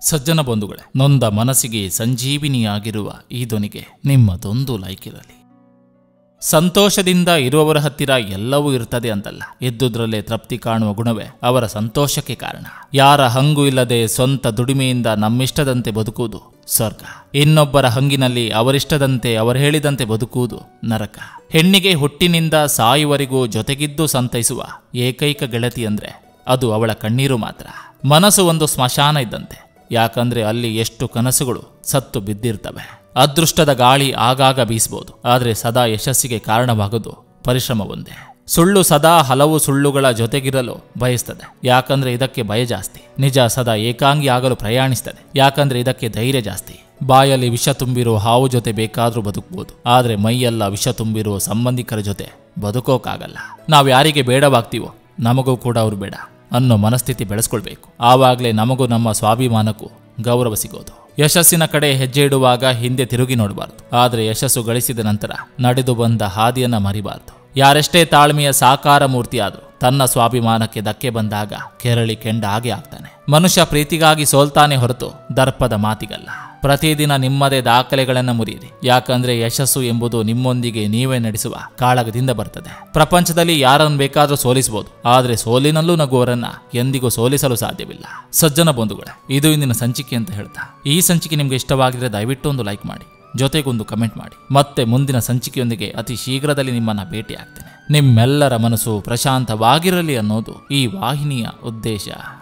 ಸಜ್ಜನ ಬಂಧುಗಳೇ ನೊಂದ ಮನಸ್ಸಿಗೆ ಸಂಜೀವಿನಿಯಾಗಿರುವ ಈ ಧ್ವನಿಗೆ ನಿಮ್ಮದೊಂದು ಲೈಕ್ ಇರಲಿ ಸಂತೋಷದಿಂದ ಇರುವವರ ಹತ್ತಿರ ಎಲ್ಲವೂ ಇರ್ತದೆ ಅಂತಲ್ಲ ಇದ್ದುದರಲ್ಲೇ ತೃಪ್ತಿ ಕಾಣುವ ಗುಣವೇ ಅವರ ಸಂತೋಷಕ್ಕೆ ಕಾರಣ ಯಾರ ಹಂಗು ಇಲ್ಲದೆ ಸ್ವಂತ ದುಡಿಮೆಯಿಂದ ನಮ್ಮಿಷ್ಟದಂತೆ ಬದುಕುವುದು ಸ್ವರ್ಗ ಇನ್ನೊಬ್ಬರ ಹಂಗಿನಲ್ಲಿ ಅವರಿಷ್ಟದಂತೆ ಅವರು ಹೇಳಿದಂತೆ ಬದುಕುವುದು ನರಕ ಹೆಣ್ಣಿಗೆ ಹುಟ್ಟಿನಿಂದ ಸಾಯುವರೆಗೂ ಜೊತೆಗಿದ್ದು ಸಂತೈಸುವ ಏಕೈಕ ಗೆಳತಿ ಅಂದ್ರೆ ಅದು ಅವಳ ಕಣ್ಣೀರು ಮಾತ್ರ ಮನಸ್ಸು ಒಂದು ಸ್ಮಶಾನ ಇದ್ದಂತೆ ಯಾಕಂದ್ರೆ ಅಲ್ಲಿ ಎಷ್ಟು ಕನಸುಗಳು ಸತ್ತು ಬಿದ್ದಿರ್ತವೆ ಅದೃಷ್ಟದ ಗಾಳಿ ಆಗಾಗ ಬೀಸಬಹುದು ಆದರೆ ಸದಾ ಯಶಸ್ಸಿಗೆ ಕಾರಣವಾಗೋದು ಪರಿಶ್ರಮ ಒಂದೇ ಸುಳ್ಳು ಸದಾ ಹಲವು ಸುಳ್ಳುಗಳ ಜೊತೆಗಿರಲು ಬಯಸ್ತದೆ ಯಾಕಂದ್ರೆ ಇದಕ್ಕೆ ಭಯ ಜಾಸ್ತಿ ನಿಜ ಸದಾ ಏಕಾಂಗಿ ಆಗಲು ಪ್ರಯಾಣಿಸ್ತದೆ ಯಾಕಂದ್ರೆ ಇದಕ್ಕೆ ಧೈರ್ಯ ಜಾಸ್ತಿ ಬಾಯಲ್ಲಿ ವಿಷ ತುಂಬಿರೋ ಹಾವು ಜೊತೆ ಬೇಕಾದ್ರೂ ಬದುಕಬಹುದು ಆದ್ರೆ ಮೈಯೆಲ್ಲ ವಿಷ ತುಂಬಿರೋ ಸಂಬಂಧಿಕರ ಜೊತೆ ಬದುಕೋಕ್ಕಾಗಲ್ಲ ನಾವು ಯಾರಿಗೆ ಬೇಡವಾಗ್ತೀವೋ ನಮಗೂ ಕೂಡ ಅವರು ಬೇಡ ಅನ್ನೋ ಮನಸ್ಥಿತಿ ಬೆಳೆಸ್ಕೊಳ್ಬೇಕು ಆವಾಗಲೇ ನಮಗೂ ನಮ್ಮ ಸ್ವಾಭಿಮಾನಕ್ಕೂ ಗೌರವ ಸಿಗೋದು ಯಶಸ್ಸಿನ ಕಡೆ ಹೆಜ್ಜೆ ಇಡುವಾಗ ಹಿಂದೆ ತಿರುಗಿ ನೋಡಬಾರ್ದು ಆದರೆ ಯಶಸ್ಸು ಗಳಿಸಿದ ನಂತರ ನಡೆದು ಬಂದ ಹಾದಿಯನ್ನ ಮರಿಬಾರ್ದು ಯಾರೆಷ್ಟೇ ತಾಳ್ಮೆಯ ಸಾಕಾರ ಮೂರ್ತಿಯಾದರೂ ತನ್ನ ಸ್ವಾಭಿಮಾನಕ್ಕೆ ಧಕ್ಕೆ ಬಂದಾಗ ಕೆರಳಿ ಕೆಂಡ ಹಾಗೆ ಆಗ್ತಾನೆ ಮನುಷ್ಯ ಪ್ರೀತಿಗಾಗಿ ಸೋಲ್ತಾನೆ ಹೊರತು ದರ್ಪದ ಮಾತಿಗಲ್ಲ ಪ್ರತಿದಿನ ನಿಮ್ಮದೇ ದಾಖಲೆಗಳನ್ನು ಮುರಿಯಿರಿ ಯಾಕಂದ್ರೆ ಯಶಸ್ಸು ಎಂಬುದು ನಿಮ್ಮೊಂದಿಗೆ ನೀವೇ ನಡೆಸುವ ಕಾಳಗದಿಂದ ಬರ್ತದೆ ಪ್ರಪಂಚದಲ್ಲಿ ಯಾರನ್ನು ಬೇಕಾದರೂ ಸೋಲಿಸಬಹುದು ಆದರೆ ಸೋಲಿನಲ್ಲೂ ನಗುವವರನ್ನ ಎಂದಿಗೂ ಸೋಲಿಸಲು ಸಾಧ್ಯವಿಲ್ಲ ಸಜ್ಜನ ಬಂಧುಗಳೇ ಇದು ಇಂದಿನ ಸಂಚಿಕೆ ಅಂತ ಹೇಳ್ತಾ ಈ ಸಂಚಿಕೆ ನಿಮ್ಗೆ ಇಷ್ಟವಾಗಿದ್ರೆ ದಯವಿಟ್ಟು ಒಂದು ಲೈಕ್ ಮಾಡಿ ಜೊತೆಗೊಂದು ಕಮೆಂಟ್ ಮಾಡಿ ಮತ್ತೆ ಮುಂದಿನ ಸಂಚಿಕೆಯೊಂದಿಗೆ ಅತಿ ಶೀಘ್ರದಲ್ಲಿ ನಿಮ್ಮನ್ನ ಭೇಟಿ ಆಗ್ತೇನೆ ನಿಮ್ಮೆಲ್ಲರ ಮನಸ್ಸು ಪ್ರಶಾಂತವಾಗಿರಲಿ ಅನ್ನೋದು ಈ ವಾಹಿನಿಯ ಉದ್ದೇಶ